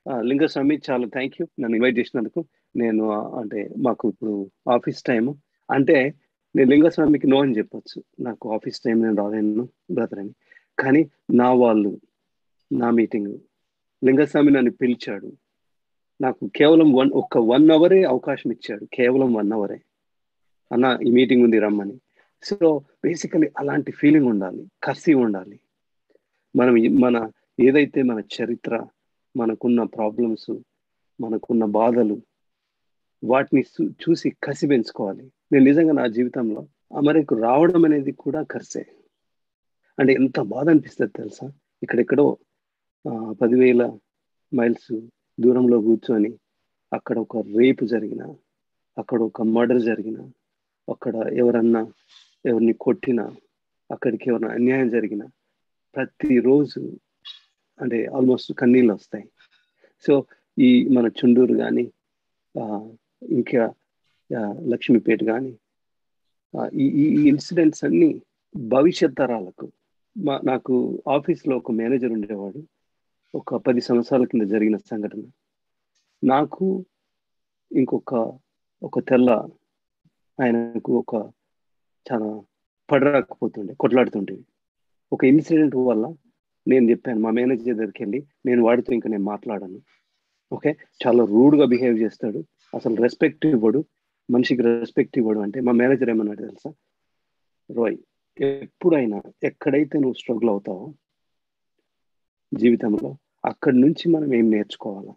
లింగస్వామి చాలా thank you నన్ను invite చేసినందుకు నేను ఆ, అంటే మాకు ఇప్పుడు ఆఫీస్ టైం అంటే నేను లింగస్వామికి నో అని చెప్పొచ్చు నాకు ఆఫీస్ టైం నేను రాలేను బ్రదర్ అని కానీ నా వాళ్ళు నా మీటింగ్ లింగస్వామి నన్ను పిలిచాడు నాకు కేవలం వన్ ఒక్క వన్ అవరే అవకాశం ఇచ్చాడు కేవలం వన్ అవరే అన్న ఈ మీటింగ్ ఉంది రమ్మని సో బేసికలీ అలాంటి ఫీలింగ్ ఉండాలి కసి ఉండాలి మనం ఈ- మన ఏదైతే మన చరిత్ర మనకున్న ప్రాబ్లమ్స్ మనకున్న బాధలు వాటిని చూ- చూసి కసి పెంచుకోవాలి నేను నిజంగా నా జీవితంలో అమెరికు రావడం అనేది కూడా కర్సే అంటే ఎంత బాధ అనిపిస్తుంది తెలుసా ఇక్కడెక్కడో ఆ, పదివేల మైల్స్ దూరంలో కూర్చొని అక్కడ ఒక రేపు జరిగిన అక్కడ ఒక మర్డర్ జరిగిన అక్కడ ఎవరన్నా ఎవరిని కొట్టినా అక్కడికి ఎవరైనా అన్యాయం జరిగిన ప్రతిరోజు అంటే ఆల్మోస్ట్ కన్నీళ్ళు వస్తాయి సో ఈ మన చుండూరు కానీ ఇంకా ఆ, లక్ష్మీపేట కానీ ఈ ఈ ఇన్సిడెంట్స్ అన్ని భవిష్యత్ తరాలకు మా నాకు ఆఫీస్లో ఒక మేనేజర్ ఉండేవాడు ఒక పది సంవత్సరాల కింద జరిగిన సంఘటన నాకు ఇంకొక ఒక తెల్ల ఆయనకు ఒక చాలా పడరాకపోతుండే కొట్లాడుతుండే ఒక ఇన్సిడెంట్ వల్ల నేను చెప్పాను మా మేనేజర్ దగ్గరికి వెళ్ళి నేను వాడితో ఇంకా నేను మాట్లాడాను ఓకే చాలా రూడ్గా బిహేవ్ చేస్తాడు అసలు రెస్పెక్ట్ ఇవ్వడు మనిషికి రెస్పెక్ట్ ఇవ్వడు అంటే మా మేనేజర్ ఏమన్నాడు తెలుసా రోయ్ ఎప్పుడైనా ఎక్కడైతే నువ్వు స్ట్రగుల్ అవుతావో జీవితంలో అక్కడి నుంచి మనం ఏం నేర్చుకోవాలా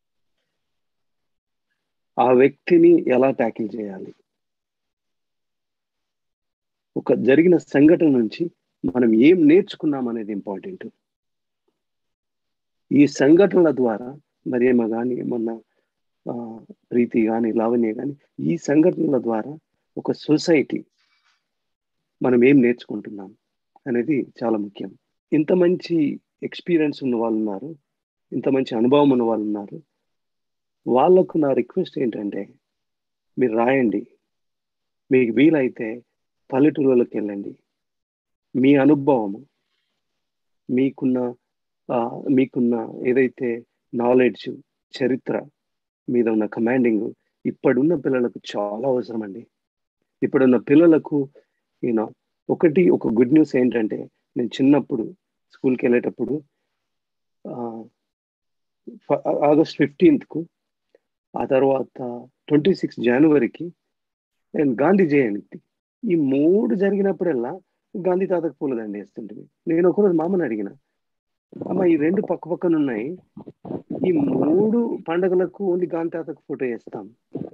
ఆ వ్యక్తిని ఎలా ట్యాకిల్ చేయాలి ఒక జరిగిన సంఘటన నుంచి మనం ఏం నేర్చుకున్నాం అనేది ఇంపార్టెంట్ ఈ సంఘటనల ద్వారా మరియమ్మ కానీ మొన్న ఆ, ప్రీతి కానీ లావణ్య కానీ ఈ సంఘటనల ద్వారా ఒక సొసైటీ మనం ఏం నేర్చుకుంటున్నాం అనేది చాలా ముఖ్యం ఇంత మంచి ఎక్స్పీరియన్స్ ఉన్న వాళ్ళు ఉన్నారు ఇంత మంచి అనుభవం ఉన్న వాళ్ళు ఉన్నారు వాళ్ళకు నా రిక్వెస్ట్ ఏంటంటే మీరు రాయండి మీకు వీలైతే పల్లెటూళ్ళకి వెళ్ళండి మీ అనుభవము మీకున్న ఆ, మీకున్న ఏదైతే నాలెడ్జ్ చరిత్ర మీద ఉన్న కమాండింగ్ ఇప్పుడున్న పిల్లలకు చాలా అవసరం అండి ఇప్పుడున్న పిల్లలకు యూనో ఒకటి ఒక గుడ్ న్యూస్ ఏంటంటే నేను చిన్నప్పుడు స్కూల్కి వెళ్ళేటప్పుడు ఆగస్ట్ ఫిఫ్టీన్త్కు ఆ తర్వాత ట్వంటీ సిక్స్ జనవరికి నేను గాంధీ జయంతి ఈ మూడు జరిగినప్పుడల్లా గాంధీ తాతకు పూలదండి వేస్తుంటుంది నేను ఒకరోజు మామని అడిగిన అమ్మ ఈ రెండు పక్క పక్కన ఉన్నాయి ఈ మూడు పండగలకు ఓన్లీ గాంధీ తాతకు ఫోటో వేస్తాం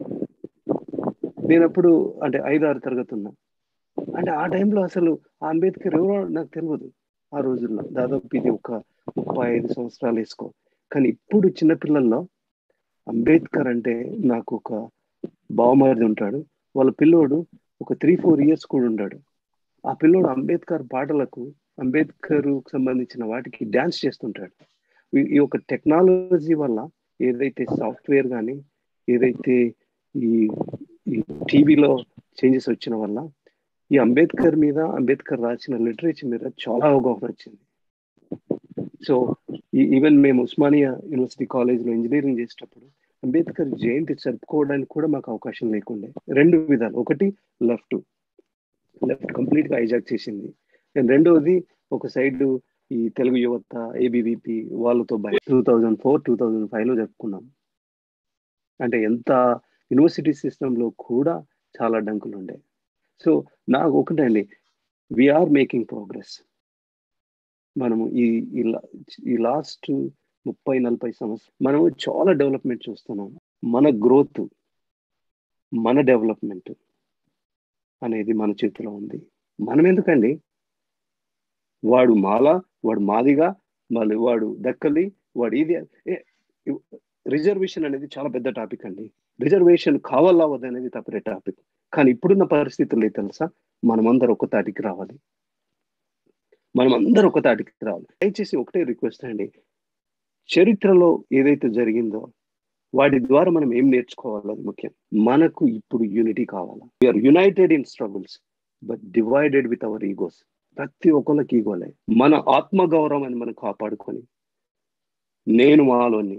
నేను అప్పుడు అంటే ఐదు ఆరు తరగతి ఉన్నా అంటే ఆ టైంలో అసలు ఆ అంబేద్కర్ ఎవరో నాకు తెలియదు ఆ రోజుల్లో దాదాపు ఇది ఒక ముప్పై ఐదు సంవత్సరాలు వేసుకో కానీ ఇప్పుడు చిన్నపిల్లల్లో అంబేద్కర్ అంటే నాకు ఒక బావమరిది ఉంటాడు వాళ్ళ పిల్లోడు ఒక త్రీ ఫోర్ ఇయర్స్ కూడా ఉన్నాడు ఆ పిల్లోడు అంబేద్కర్ పాటలకు అంబేద్కర్ సంబంధించిన వాటికి డ్యాన్స్ చేస్తుంటాడు ఈ- ఈ యొక్క టెక్నాలజీ వల్ల ఏదైతే సాఫ్ట్వేర్ కానీ ఏదైతే ఈ ఈ టీవీలో చేంజెస్ వచ్చిన వల్ల ఈ అంబేద్కర్ మీద అంబేద్కర్ రాసిన లిటరేచర్ మీద చాలా అవగాహన వచ్చింది సో ఈవెన్ మేము ఉస్మానియా యూనివర్సిటీ కాలేజ్లో ఇంజనీరింగ్ చేసేటప్పుడు అంబేద్కర్ జయంతి జరుపుకోవడానికి కూడా మాకు అవకాశం లేకుండే రెండు విధాలు ఒకటి లెఫ్ట్ లెఫ్ట్ కంప్లీట్ గా హైజాక్ చేసింది అండ్ రెండవది ఒక సైడ్ ఈ తెలుగు యువత ఏబివిపి వాళ్ళతో by two thousand four two thousand five లో జరుపుకున్నాం అంటే ఎంత యూనివర్సిటీ సిస్టంలో కూడా చాలా డంకులు ఉండే సో నాకు ఒకటే అండి వీఆర్ మేకింగ్ ప్రోగ్రెస్ మనము ఈ ఈ లా- ఈ లాస్ట్ ముప్పై నలభై సంవత్సరం మనము చాలా డెవలప్మెంట్ చూస్తున్నాం మన గ్రోత్ మన డెవలప్మెంట్ అనేది మన చేతిలో ఉంది మనం ఎందుకండి వాడు మాల వాడు మాదిగా మళ్ళీ వాడు దక్కలి వాడు ఇది రిజర్వేషన్ అనేది చాలా పెద్ద టాపిక్ అండి రిజర్వేషన్ కావాలా వద్ద అనేది తప్పరే టాపిక్ కానీ ఇప్పుడున్న పరిస్థితుల్లో ఏ తెలుసా మనమందరం ఒక తాటికి రావాలి మనం అందరం ఒక తాటికి రావాలి దయచేసి ఒకటే రిక్వెస్ట్ అండి చరిత్రలో ఏదైతే జరిగిందో వాటి ద్వారా మనం ఏం నేర్చుకోవాలని ముఖ్యం మనకు ఇప్పుడు యూనిటీ కావాలా we are united in struggles but divided with our egos ప్రతి ఒక్కరికి ఈగోలే మన ఆత్మగౌరవాన్ని మనం కాపాడుకొని నేను మాలోని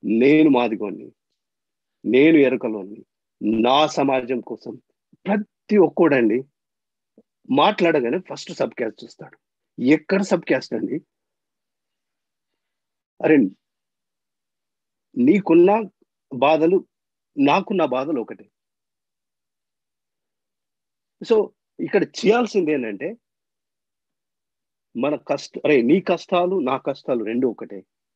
నేను మాదిగోని నేను ఎరుకలోని నా సమాజం కోసం ప్రతి ఒక్కడండి మాట్లాడగానే ఫస్ట్ సబ్ క్యాస్ట్ చూస్తాడు ఎక్కడ సబ్ క్యాస్ట్ అండి అరే నీకున్న బాధలు నాకున్న బాధలు ఒకటే సో ఇక్కడ చేయాల్సింది ఏంటంటే మన కష్ట అరే నీ కష్టాలు నా కష్టాలు రెండు ఒకటే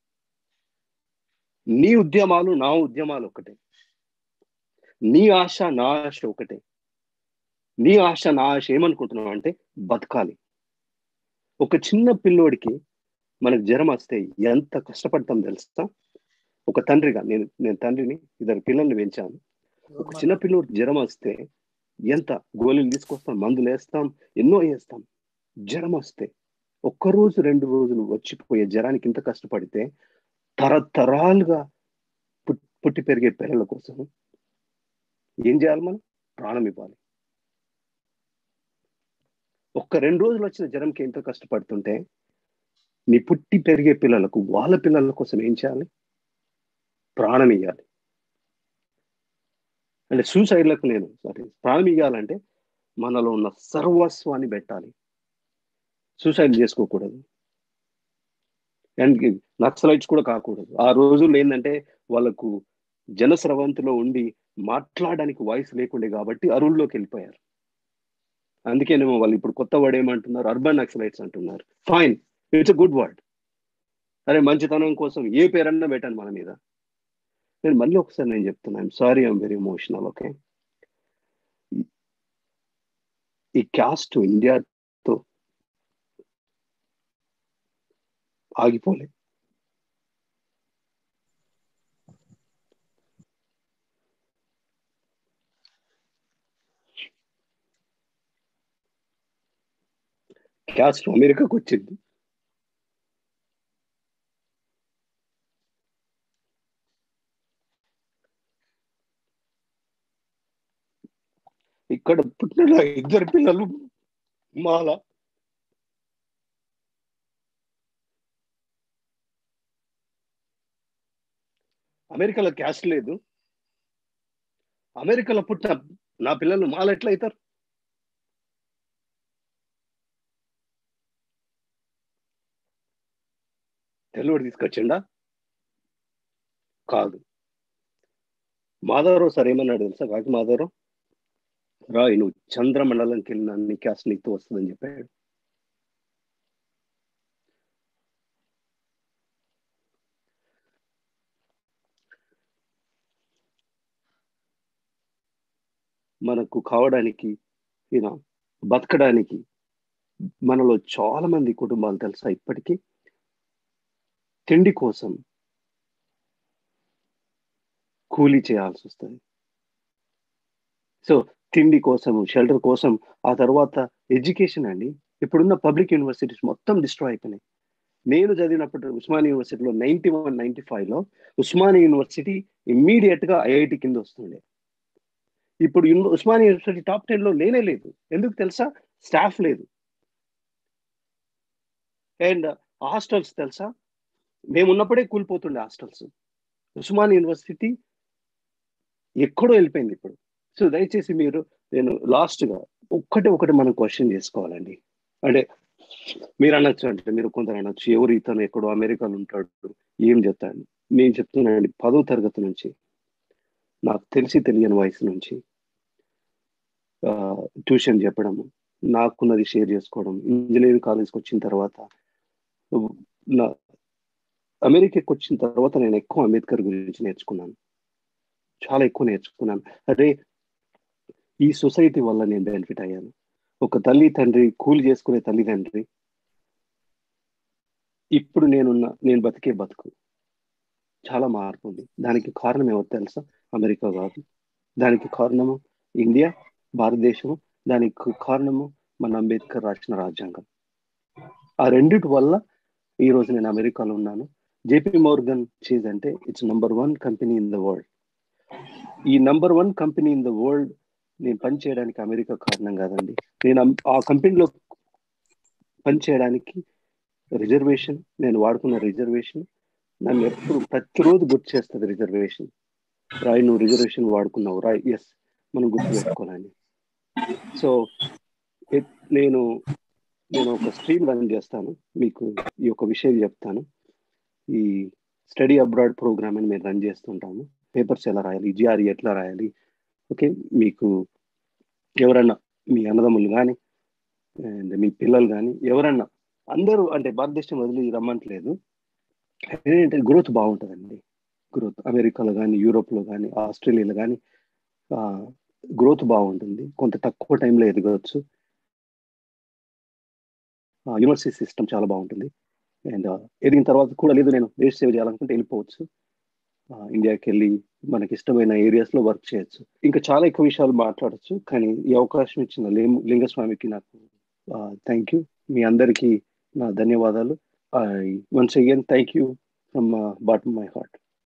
నీ ఉద్యమాలు నా ఉద్యమాలు ఒకటే నీ ఆశ నా ఆశ ఒకటే నీ ఆశ నా ఆశ ఏమనుకుంటున్నావు అంటే బతకాలి ఒక చిన్న పిల్లోడికి మనకు జ్వరం వస్తే ఎంత కష్టపడతాం తెలుస్తా ఒక తండ్రిగా నేను నేను తండ్రిని ఇద్దరు పిల్లల్ని పెంచాను ఒక చిన్న పిల్లోడికి జ్వరం వస్తే ఎంత గోళీలు తీసుకొస్తాం మందులు వేస్తాం ఎన్నో వేస్తాం జ్వరం వస్తే ఒక్క రోజు రెండు రోజులు వచ్చిపోయే జ్వరానికి ఇంత కష్టపడితే తరతరాలుగా పుట్టి పెరిగే పిల్లల కోసం ఏం చేయాలి మనం ప్రాణం ఇవ్వాలి ఒక్క రెండు రోజులు వచ్చిన జ్వరంకి ఎంత కష్టపడుతుంటే నీ పుట్టి పెరిగే పిల్లలకు వాళ్ళ పిల్లల కోసం ఏం చేయాలి ప్రాణం ఇవ్వాలి అంటే సూసైడ్లకు నేను సారీ ప్రాణం ఇవ్వాలంటే మనలో ఉన్న సర్వస్వాన్ని పెట్టాలి సూసైడ్ చేసుకోకూడదు అండ్ నక్సలైట్స్ కూడా కాకూడదు ఆ రోజుల్లో ఏంటంటే వాళ్ళకు జనస్రవంతిలో ఉండి మాట్లాడడానికి వాయిస్ లేకుండే కాబట్టి అరువుల్లోకి వెళ్ళిపోయారు అందుకేనేమో వాళ్ళు ఇప్పుడు కొత్త వర్డ్ ఏమంటున్నారు అర్బన్ నక్సలైట్స్ అంటున్నారు fine it's a good word అరే మంచితనం కోసం ఏ పేరన్నా పెట్టాను మన మీద నేను మళ్ళీ ఒకసారి నేను చెప్తున్నాను sorry I'm very emotional okay ఈ క్యాస్ట్ ఇండియాతో ఆగిపోలే క్యాస్ట్ అమెరికాకు వచ్చింది ఇక్కడ పుట్టిన ఇద్దరు పిల్లలు మాల అమెరికాలో క్యాస్ట్ లేదు అమెరికాలో పుట్టిన నా పిల్లలు మాల ఎట్లా అవుతారు తెలుగుడు తీసుకొచ్చిండా కాదు మాధవరావు సార్ ఏమన్నాడు తెలుసా కాకి మాధవరావు రాయ్ నువ్వు చంద్రమండలంకి వెళ్ళిన నీ క్యాస్ట్ నీతో వస్తుందని చెప్పాడు మనకు కావడానికి ఈయన బతకడానికి మనలో చాలా మంది కుటుంబాలు తెలుసా ఇప్పటికీ తిండి కోసం కూలీ చేయాల్సి వస్తుంది సో తిండి కోసం షెల్టర్ కోసం ఆ తర్వాత ఎడ్యుకేషన్ అండి ఇప్పుడున్న పబ్లిక్ యూనివర్సిటీస్ మొత్తం డిస్ట్రాయ్ అయిపోయినాయి నేను చదివినప్పుడు ఉస్మానియా యూనివర్సిటీలో నైన్టీ వన్ నైన్టీ ఫైవ్లో ఉస్మానియా యూనివర్సిటీ ఇమ్మీడియట్ గా ఐఐటి కింద వస్తుండే ఇప్పుడు ఉస్మానియా యూనివర్సిటీ టాప్ టెన్ లో లేనే లేదు ఎందుకు తెలుసా స్టాఫ్ లేదు అండ్ హాస్టల్స్ తెలుసా మేము ఉన్నప్పుడే కూలిపోతుండే హాస్టల్స్ ఉస్మాన్ యూనివర్సిటీ ఎక్కడో వెళ్ళిపోయింది ఇప్పుడు సో దయచేసి మీరు నేను లాస్ట్గా ఒక్కటి ఒకటి మనం క్వశ్చన్ చేసుకోవాలండి అంటే మీరు అనొచ్చు అంటే మీరు కొందరు అనొచ్చు ఎవరు ఇతను ఎక్కడో అమెరికాలో ఉంటాడు ఏం చెప్తాను నేను చెప్తున్నానండి పదో తరగతి నుంచి నాకు తెలిసి తెలియని వయసు నుంచి ట్యూషన్ చెప్పడము నాకున్నది షేర్ చేసుకోవడం ఇంజనీరింగ్ కాలేజ్కి వచ్చిన తర్వాత నా అమెరికాకి వచ్చిన తర్వాత నేను ఎక్కువ అంబేద్కర్ గురించి నేర్చుకున్నాను చాలా ఎక్కువ నేర్చుకున్నాను అదే ఈ సొసైటీ వల్ల నేను బెనిఫిట్ అయ్యాను ఒక తల్లి తండ్రి కూలి చేసుకునే తల్లి తండ్రి ఇప్పుడు నేనున్న నేను బతికే బతుకు చాలా మార్పు ఉంది దానికి కారణం ఏమో తెలుసా అమెరికా కాదు దానికి కారణము ఇండియా భారతదేశము దానికి కారణము మన అంబేద్కర్ రాసిన రాజ్యాంగం ఆ రెండిటి వల్ల ఈ రోజు నేను అమెరికాలో ఉన్నాను జేపీ మోర్గన్ చీజ్ అంటే it's number one company in the world ఈ number one company in the world నేను పనిచేయడానికి అమెరికా కారణం కాదండి నేను ఆ కంపెనీలో పనిచేయడానికి రిజర్వేషన్ నేను వాడుకున్న రిజర్వేషన్ నన్ను ఎప్పుడు ప్రతిరోజు గుర్తు చేస్తుంది రిజర్వేషన్ రాయ్ నువ్వు రిజర్వేషన్ వాడుకున్నావు రాయ్ ఎస్ మనం గుర్తు పెట్టుకోవాలని సో నేను నేను ఒక స్ట్రీమ్ రన్ చేస్తాను మీకు ఈ యొక్క విషయం చెప్తాను ఈ స్టడీ అబ్రాడ్ ప్రోగ్రామ్ అని మేము రన్ చేస్తుంటాము పేపర్స్ ఎలా రాయాలి జిఆర్ఈ ఎట్లా రాయాలి ఓకే మీకు ఎవరన్నా మీ అన్నదమ్ములు కానీ అండ్ మీ పిల్లలు కానీ ఎవరన్నా అందరూ అంటే భారతదేశం వదిలి రమ్మంటలేదు ఏంటంటే గ్రోత్ బాగుంటుందండి గ్రోత్ అమెరికాలో కానీ యూరోప్లో కానీ ఆస్ట్రేలియాలో కానీ గ్రోత్ బాగుంటుంది కొంత తక్కువ టైంలో ఎదగవచ్చు యూనివర్సిటీ సిస్టమ్ చాలా బాగుంటుంది అండ్ ఎదిగిన తర్వాత కూడా లేదు నేను దేశ సేవ చేయాలనుకుంటే వెళ్ళిపోవచ్చు ఇండియాకి వెళ్ళి మనకి ఇష్టమైన ఏరియాస్లో వర్క్ చేయొచ్చు ఇంకా చాలా ఎక్కువ విషయాలు మాట్లాడచ్చు కానీ ఈ అవకాశం ఇచ్చిన లింగస్వామికి నాకు థ్యాంక్ యూ మీ అందరికీ నా ధన్యవాదాలు once again thank you from bottom my heart